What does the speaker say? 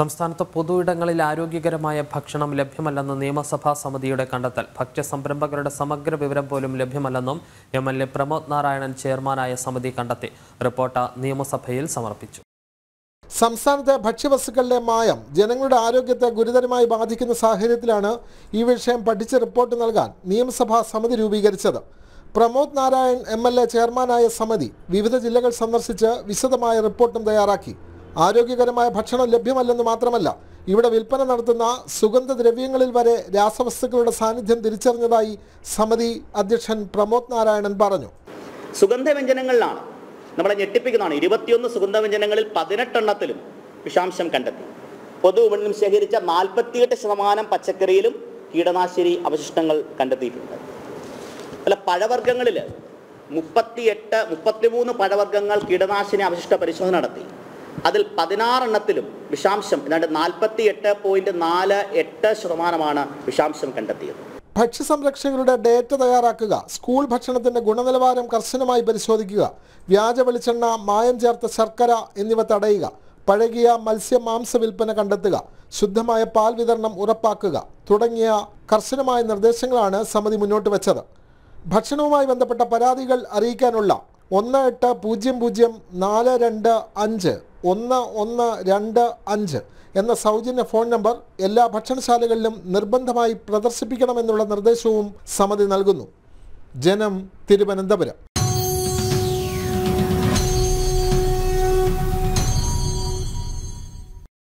സംസ്ഥാനത്ത് പൊതുയിടങ്ങളിൽ ആരോഗ്യകരമായ ഭക്ഷണം ലഭ്യമല്ലെന്ന് നിയമസഭാ സമിതിയുടെ കണ്ടെത്തൽ ഭക്ഷ്യസംരംഭകരുടെ സമഗ്ര വിവരം പോലും ലഭ്യമല്ലെന്നും M L A Pramod Narayanan ചെയർമാനായ സമിതി കണ്ടെത്തി റിപ്പോർട്ട് നിയമസഭയിൽ സമർപ്പിച്ചു സംസ്ഥാനത്തെ ഭക്ഷ്യവസ്തുക്കളിലെ മായം ജനങ്ങളുടെ ആരോഗ്യത്തെ ഗുരുതരമായി ബാധിക്കുന്ന സാഹചര്യത്തിലാണ് ഈ വിഷയം പഠിച്ച് റിപ്പോർട്ട് നൽകാൻ നിയമസഭാ സമിതി രൂപീകരിച്ചത് Pramod Narayan M L A ചെയർമാനായ സമിതി വിവിധ ജില്ലകൾ സന്ദർശിച്ച് വിശദമായ റിപ്പോർട്ടും തയ്യാറാക്കി ആരോഗ്യകരമായ ഭക്ഷണം ലഭ്യമല്ലെന്ന് മാത്രമല്ല ഇവിടെ വിൽപ്പന നടത്തുന്ന സുഗന്ധദ്രവ്യങ്ങളിൽ വരെ രാസവസ്തുക്കളുടെ സാന്നിധ്യം തിരിച്ചറിഞ്ഞതായി സമിതി അധ്യക്ഷൻ പ്രമോദ് നാരായണൻ പറഞ്ഞു സുഗന്ധവ്യഞ്ജനങ്ങളിലാണ് നമ്മളെ ഞെട്ടിപ്പിക്കുന്നതാണ് ഇരുപത്തിയൊന്ന് സുഗന്ധവ്യഞ്ജനങ്ങളിൽ പതിനെട്ടെണ്ണത്തിലും വിഷാംശം കണ്ടെത്തി പൊതുവിപണിയിൽ നിന്നും ശേഖരിച്ച നാൽപ്പത്തിയെട്ട് ശതമാനം പച്ചക്കറിയിലും കീടനാശിനി അവശിഷ്ടങ്ങൾ കണ്ടെത്തിയിട്ടുണ്ട് അല്ല പഴവർഗ്ഗങ്ങളിൽ മുപ്പത്തിയെട്ട് മുപ്പത്തിമൂന്ന് പഴവർഗ്ഗങ്ങൾ കീടനാശിനി അവശിഷ്ട പരിശോധന നടത്തി അതിൽ പതിനാറെണ്ണത്തിലും വിഷാംശം ഏതാണ്ട് നാൽപ്പത്തി എട്ട് പോയിന്റ് നാല് എട്ട് ശതമാനമാണ് വിഷാംശം കണ്ടെത്തിയത് ഭക്ഷ്യസംരക്ഷകരുടെ ഡേറ്റ തയ്യാറാക്കുക സ്കൂൾ ഭക്ഷണത്തിന്റെ ഗുണനിലവാരം കർശനമായി പരിശോധിക്കുക വ്യാജ വെളിച്ചെണ്ണ മായം ചേർത്ത ശർക്കര എന്നിവ തടയുക പഴകിയ മത്സ്യ മാംസ വിൽപ്പന കണ്ടെത്തുക ശുദ്ധമായ പാൽ വിതരണം ഉറപ്പാക്കുക തുടങ്ങിയ കർശനമായ നിർദ്ദേശങ്ങളാണ് സമിതി മുന്നോട്ട് വെച്ചത് ഭക്ഷണവുമായി ബന്ധപ്പെട്ട പരാതികൾ അറിയിക്കാനുള്ള ഒന്ന് എട്ട് പൂജ്യം പൂജ്യം നാല് രണ്ട് അഞ്ച് ഒന്ന് ഒന്ന് രണ്ട് അഞ്ച് എന്ന സൗജന്യ ഫോൺ നമ്പർ എല്ലാ ഭക്ഷണശാലകളിലും നിർബന്ധമായി പ്രദർശിപ്പിക്കണമെന്നുള്ള നിർദ്ദേശവും സമിതി നൽകുന്നു ജനം തിരുവനന്തപുരം